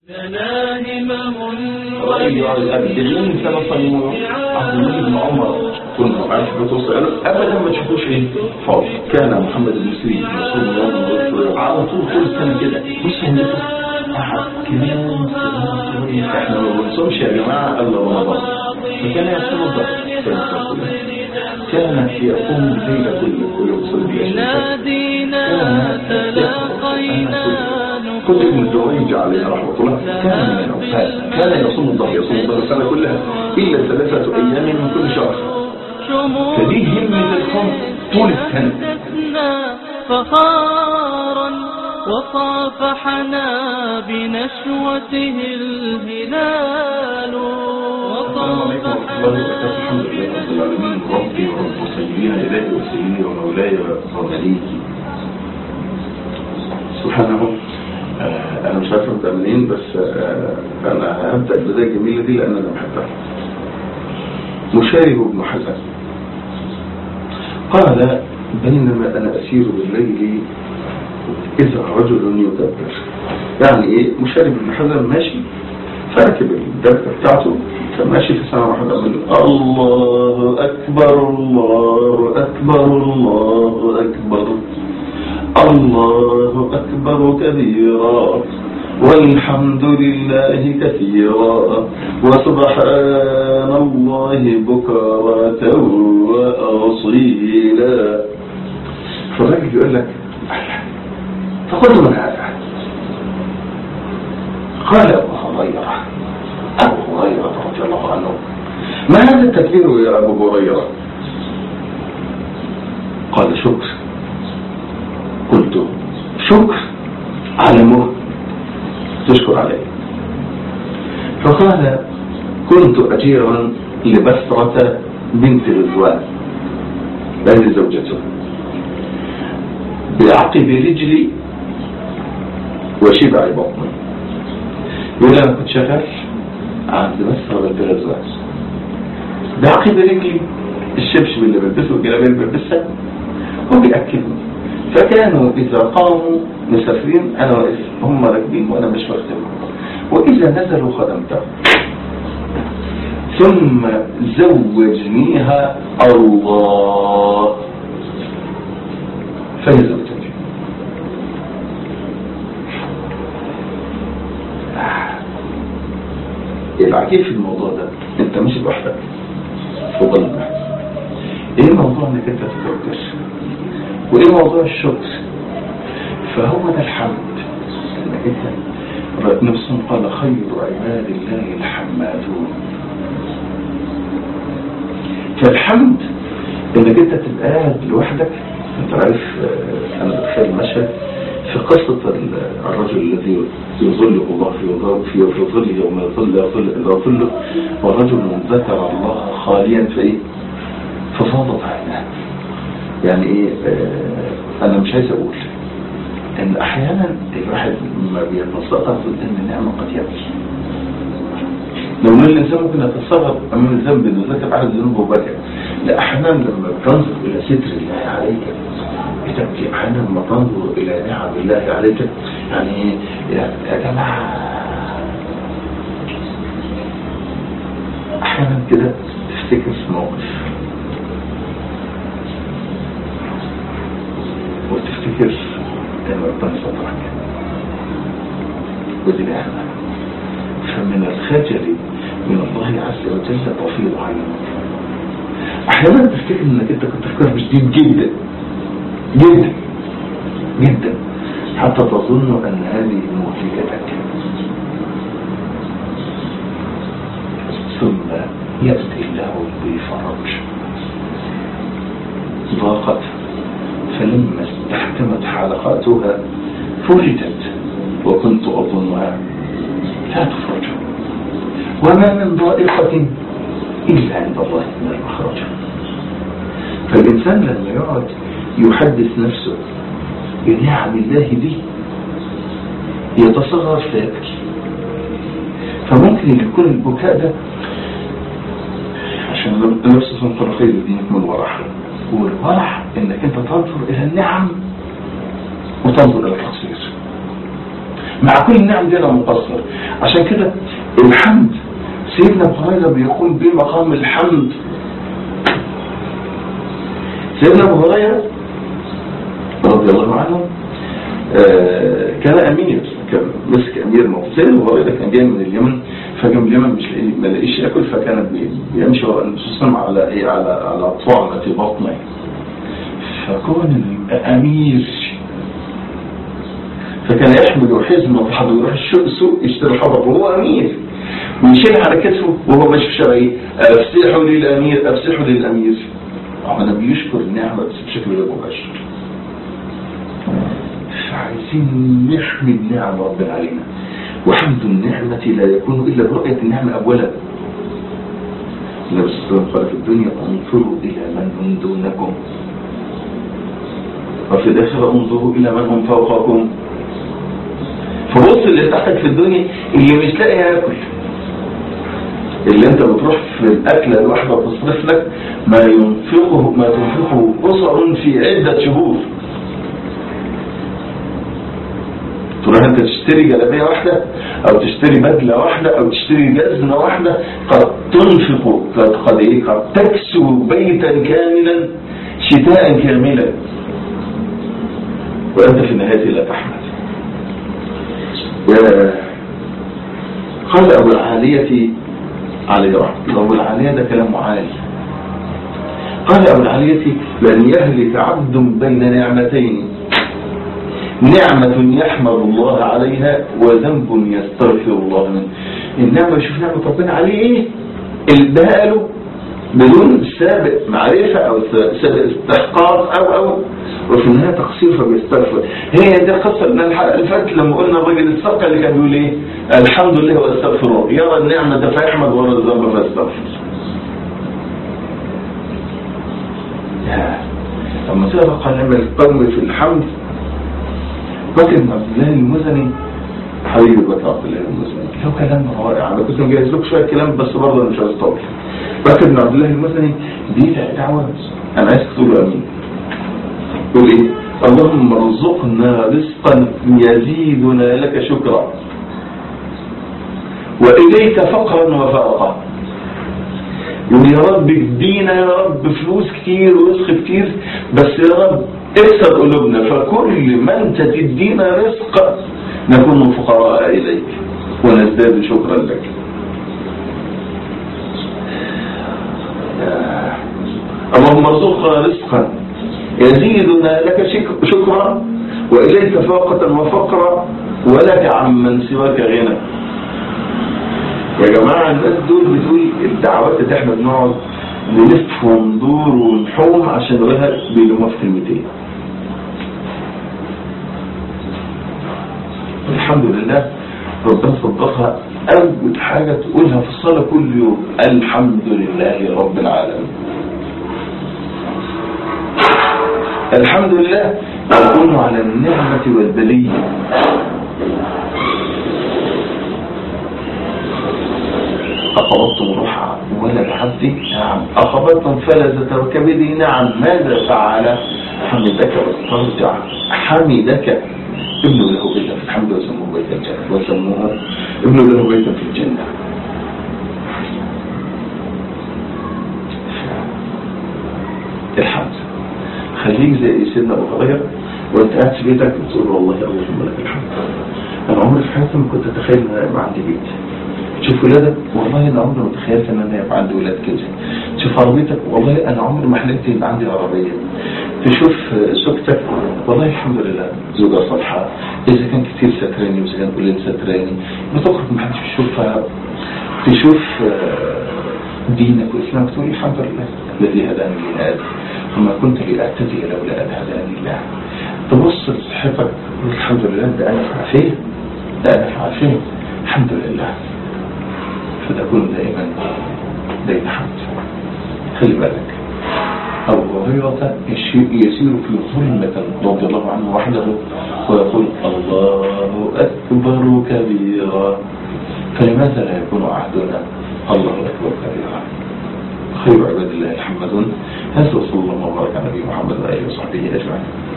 لنا همم أيها الأبدعين كانوا صلوا عبد الله بن عمر كنت عارف بتوصل أبدا ما تشوفوش إيه فاضي كان محمد بن سيرين يصوم يوم الغد على طول كل سنة كده مش هندسة أحد كمان إحنا ما بنصومش يا جماعة إلا رمضان فكان يصوم الضغط كانت يقوم الليل كله ويقصد بأشياء نادينا تلاقينا كنت ابن الجريج عليه رحمة الله كان من الأوفاد كان يصوم الظهر يصوم الظهر السنة كلها إلا ثلاثة أيام من كل شهر فدي همة القوم طول السنة شموسنا فخارا وصافحنا بنشوته الهلال السلام عليكم ورحمة الله وبركاته الحمد لله رب العالمين ربي ورب سيدنا إلهي وسيدي ومولاي ومليكي سبحانه آه، أنا مش عارف أبدأ منين بس آه، أنا هبدأ البداية الجميلة دي لأن أنا بحبها مشارب بن حزن قال بينما أنا أسير بالليل إذا رجل يدبر يعني إيه مشارب بن حزن ماشي فركب الدبة بتاعته كان ماشي في سنة واحدة من الله أكبر الله أكبر الله أكبر الله أكبر كبيرا والحمد لله كثيرا وسبحان الله بكرة وأصيلا فالراجل يقول لك فقلت من هذا قال أبو هريرة أبو هريرة رضي الله عنه ما هذا التكبير يا أبو هريرة قال شكر قلت شكر على موت تشكر عليه فقال كنت أجيرا لبسرة بنت رضوان هذه زوجته بعقب رجلي وشبع بطني يقول أنا كنت شغال عند بسرة بنت رضوان بعقب رجلي الشبشب اللي بلبسه والجلابيه اللي بلبسها هو بيأكلني فكانوا إذا قاموا مسافرين أنا واقف هم راكبين وأنا مش بختمهم وإذا نزلوا خدمتهم ثم زوجنيها الله فهي زوجتي العجيب في الموضوع ده انت مش لوحدك في ظلمة ايه موضوع انك انت تتوكل وايه موضوع الشكر فهو ده الحمد انك انت نفسهم قال خير عباد الله الحمادون فالحمد انك انت تبقى قاعد لوحدك انت عارف آه، انا بتخيل مشهد في قصة ال- الرجل الذي يظله الله في ظل- في في ظله يوم يظل يظل إلا ظله ورجل ذكر الله خاليا في ايه ففاضت عيناه يعني ايه آه انا مش عايز اقول ان احيانا الواحد ما بيتصدق ان النعمه قد يبكي لو ان الانسان ممكن يتصرف امام الذنب انه ذكر على الذنوب وبكى لا احيانا لما تنظر الى ستر الله عليك بتبكي احيانا لما تنظر الى نعم الله عليك يعني يا يا جماعه احيانا كده تفتكر في موقف وتفتكر ان ربنا سترك ودي نعمه فمن الخجل من الله عز وجل تفيض عينك احيانا تفتكر انك انت كنت في كرب شديد جدا جدا جدا حتى تظن ان هذه مهلكتك ثم يأتي الله بفرج ضاقت فلما استحكمت حلقاتها فرجت وكنت أظنها لا تفرج وما من ضائقة إلا عند الله من المخرج فالإنسان لما يقعد يحدث نفسه بنعم الله دي يتصغر فيبكي فممكن يكون البكاء ده عشان نفس الطرفين دي من ورع والورع انك انت تنظر الى النعم وتنظر الى التقصير مع كل النعم دي انا مقصر عشان كده الحمد سيدنا ابو هريره بيقول بمقام الحمد سيدنا ابو هريره رضي الله عنه آه، كان امير كان مسك امير موت سيدنا ابو هريره كان جاي من اليمن فجاء من اليمن مش لاقي ما لاقيش ياكل فكان بي- بيمشي ورا النبي صلى الله عليه وسلم على ايه على على طعمه بطنه فكون الامير فكان يحمل حزمه فحد يروح السوق السوق يشتري حطب وهو امير ويشيل على كتفه وهو ماشي في الشارع ايه افسحوا للامير افسحوا للامير انا بيشكر النعمه بس بشكل غير مباشر فعايزين نحمد نعم ربنا علينا وحمد النعمة لا يكون إلا برؤية النعمة أولا النبي صلى الله عليه وسلم قال في الدنيا انظروا إلى من هم دونكم وفي الآخرة انظروا إلى من هم فوقكم فبص اللي تحتك في الدنيا اللي مش لاقي ياكل اللي انت بتروح في الاكله الواحده تصرف لك ما ينفقه ما تنفقه اسر في عده شهور تروح انت تشتري جلابيه واحده او تشتري بدله واحده او تشتري جزمه واحده قد تنفق قد قد ايه قد تكسو بيتا كاملا شتاء كاملا وانت في النهايه لا تحمل قال ابو العاليه عليه رحمه ابو العاليه ده كلام عالي قال ابو العاليه لن يهلك عبد بين نعمتين نعمة يحمد الله عليها وذنب يستغفر الله منه النعمة يشوف نعمة ربنا عليه ايه اداها له بدون سابق معرفة او سابق استحقاق او او وفي النهاية تقصير فبيستغفر هي دي قصة من الحلقة اللي فاتت لما قلنا الراجل السقى اللي كان بيقول ايه الحمد لله واستغفر الله يرى النعمة فيحمد ويرى الذنب فيستغفر يا لما تقرا قائمة القلب في الحمد بكر بن عبد الله المزني حبيبي بكر عبد الله المزني له كلام رائع انا كنت مجهز لكم شويه كلام بس برضه انا مش عايز اطول بكر بن عبد الله المزني دي دعوه انا عايز تقولوا امين يقول ايه اللهم ارزقنا رزقا يزيدنا لك شكرا واليك فقرا وفرقا يقول يا رب ادينا يا رب فلوس كتير ورزق كتير بس يا رب اكسر قلوبنا فكل ما انت تدينا رزق نكون فقراء اليك ونزداد شكرا لك اللهم ارزقنا رزقا يزيدنا لك شك- شكرا واليك فاقة وفقرا ولك عمن سواك غنى يا جماعة الناس دول بتقول الدعوات اللي احنا بنقعد نلف وندور ونحوم عشان نقولها بيلومها في كلمتين الحمد لله ربنا صدقها أول حاجة تقولها في الصلاة كل يوم الحمد لله رب العالمين الحمد لله أكون على النعمة والبلية أقبضتم روح ولد عبدي نعم أقبضتم فلذة وكبدي نعم ماذا فعل حمدك واسترجع حمدك ابن له بيتا في الحمد وسموه بيت الجنة وسموه ابن له بيتا في الجنة الحمد خليك زي سيدنا ابو هريره وانت قاعد في بيتك بتقول والله اللهم لك الحمد انا عمري في حياتي ما كنت اتخيل ان انا يبقى عندي بيت تشوف ولادك والله انا عمري ما تخيلت ان انا يبقى عندي ولاد كده تشوف عربيتك والله انا عمري ما حلمت يبقى عندي عربيه تشوف زوجتك والله الحمد لله زوجة صالحة إذا كان كتير ستراني وإذا كان قليل ستراني بتخرج ما حدش بيشوفها تشوف آه، دينك وإسلامك تقول الحمد لله الذي هداني لهذا وما كنت لأهتدي لولا أن هداني الله تبص لصحتك تقول الحمد لله ده أنا في عافية ده أنا في عافية الحمد لله فتكون دائما دائما حمد خلي بالك أبو هريرة يشير- يسير في ظلمة رضي الله عنه وحده ويقول الله أكبر كبيرا فلماذا لا يكون عهدنا الله أكبر كبيرا خير عباد الله الحمدون هذا وصلى الله وبارك على نبينا محمد وآله وصحبه أجمعين